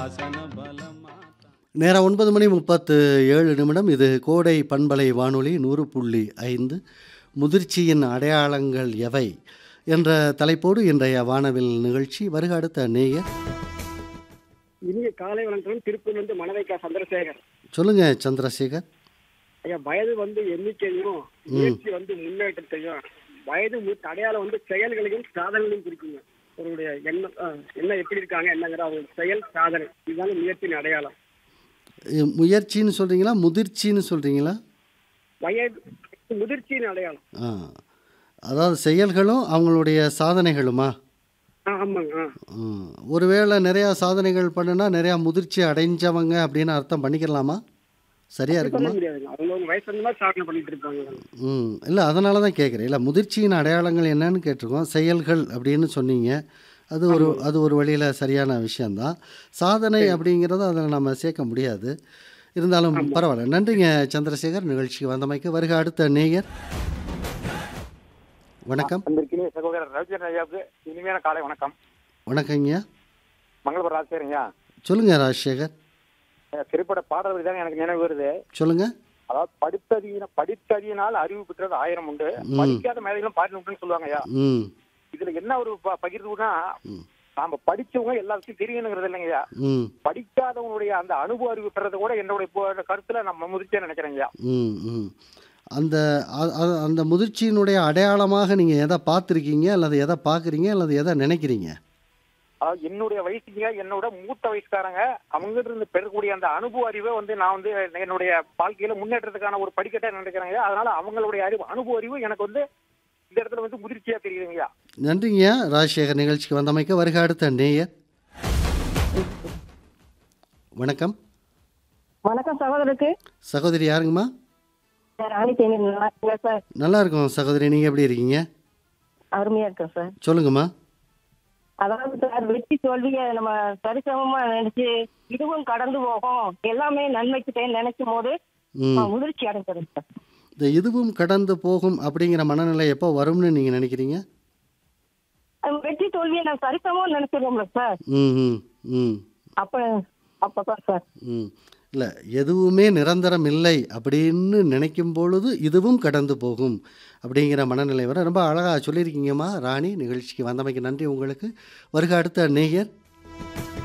ಶಾಸನ ಬಲ ಮಾತಾ நேரம் ஒன்பது மணி முப்பத்து ஏழு நிமிடம் இது கோடை பண்பலை வானொலி நூறு புள்ளி ஐந்து முதிர்ச்சியின் அடையாளங்கள் எவை என்ற தலைப்போடு இன்றைய வானவில் நிகழ்ச்சி வருக அடுத்த நேயர் இனிய காலை வணக்கம் திருப்பூர்ல இருந்து மணவைக்கா சந்திரசேகர் சொல்லுங்க சந்திரசேகர் ஐயா வயது வந்து எண்ணிக்கையும் முயற்சி வந்து முன்னேற்றத்தையும் வயது மு- அடையாளம் வந்து செயல்களையும் சாதனைகளையும் குறிக்குங்க அவருடைய எண்ணம் அஹ், என்ன எப்படி இருக்காங்க என்னங்கிற அவங்க செயல் சாதனை இதுதாங்க முயற்சியின் அடையாளம் இ- முயற்சின்னு சொல்கிறீங்களா முதிர்ச்சின்னு சொல்கிறீங்களா வயது முதிர்ச்சியின் அடையாளம் ஆ அதாவது செயல்களும் அவங்களுடைய சாதனைகளுமா ஆ, ஆமாங்க ஆ. ம். ஒருவேளை நிறையா சாதனைகள் பண்ணுனா நிறையா முதிர்ச்சி அடைஞ்சவங்க அப்படின்னு அர்த்தம் பண்ணிக்கலாமா சரியா சொல்ல இருக்குமா முடியாதுங்க அவங்க அவங்க வயசு அந்த மாதிரி சாதனை பண்ணிட்டு இருப்பாங்க ம் இல்லை அதனால தான் கேட்குறேன் இல்லை முதிர்ச்சியின் அடையாளங்கள் என்னன்னு கேட்டிருக்கோம் செயல்கள் அப்படின்னு சொன்னீங்க அது ஒரு அது ஒரு வழியில் சரியான விஷயந்தான் சாதனை அப்படிங்கிறத அதில் நம்ம சேர்க்க முடியாது இருந்தாலும் பரவாயில்ல நன்றிங்க சந்திரசேகர் நிகழ்ச்சிக்கு வந்தமைக்கு வருக அடுத்த நேயர் வணக்கம் வந்திருக்கீங்க சகோதரர் ரவிச்சந்திரன் ஐயாவுக்கு இனிமையான காலை வணக்கம் வணக்கங்கய்யா மங்களபுரம் ராஜசேகரங்க சொல்லுங்க ராஜசேகர் திரைப்பட பாடல்கள் தான் எனக்கு நினைவு வருது சொல்லுங்க அதாவது படித்ததியின படித்ததியினால் அறிவு பெற்றது ஆயிரம் உண்டு ம். படிக்காத மேதைகளும் பாட்டு உண்டுன்னு சொல்லுவாங்க ஐயா ம் இதுல என்ன ஒரு ப- பகிர்வுனா ம். நாம படிச்சவங்க எல்லாத்தையும் தெரியணுங்கிறது இல்லைங்க ஐயா ம் படிக்காதவங்களுடைய அந்த அனுபவ அறிவு பெறது கூட என்னுடைய இப்போ கருத்துல நம்ம முதிர்ச்சியா நினைக்கிறேங்க ஐயா ம் ம் அந்த அ- அ- அந்த முதிர்ச்சியினுடைய அடையாளமாக நீங்கள் எதை பார்த்துருக்கீங்க அல்லது எதை பார்க்குறீங்க அல்லது எதை நினைக்கிறீங்க அதாவது என்னுடைய வயசுங்க என்னோட மூத்த வயசுக்காரங்க அவங்க இருந்து பெறக்கூடிய அந்த அனுபவ அறிவை வந்து நான் வந்து என்னுடைய வாழ்க்கையில முன்னேற்றத்துக்கான ஒரு படிக்கட்டா நினைக்கிறேங்க அதனால அவங்களுடைய அறிவு அனுபவ அறிவு எனக்கு வந்து இந்த இடத்துல வந்து முதிர்ச்சியா தெரியுதுங்கய்யா நன்றிங்கய்யா ராஜசேகர் நிகழ்ச்சிக்கு வந்தமைக்க வருக அடுத்த நேயர் வணக்கம் வணக்கம் சகோதரருக்கு சகோதரி யாருங்கம்மா சார் ராணி தேனி நல்லா இருக்கீங்களா சார் நல்லா இருக்கும் சகோதரி நீங்கள் எப்படி இருக்கீங்க அருமையா இருக்கேன் சார் சொல்லுங்கம்மா அதாவது சார் வெற்றி தோல்வியை நம்ம சரிசமமா நினைச்சு இதுவும் கடந்து போகும் எல்லாமே நன்மைக்கு நினைக்கும் போது ம் நான் முதிர்ச்சி அடைஞ்சிடும் சார் இந்த இதுவும் கடந்து போகும் அப்படிங்கிற மனநிலை எப்போ வரும்னு நீங்கள் நினைக்கிறீங்க அது வெற்றி தோல்வியை நான் சரிசமமா நினைச்சிருவோம்ல சார் ம் ம் ம் அப்ப அப்பதான் சார் ம் இல்லை எதுவுமே நிரந்தரம் இல்லை அப்படின்னு நினைக்கும் பொழுது இதுவும் கடந்து போகும் அப்படிங்கிற மனநிலை வர ரொம்ப அழகாக சொல்லியிருக்கீங்கம்மா ராணி நிகழ்ச்சிக்கு வந்தமைக்கு நன்றி உங்களுக்கு வருக அடுத்த நேயர்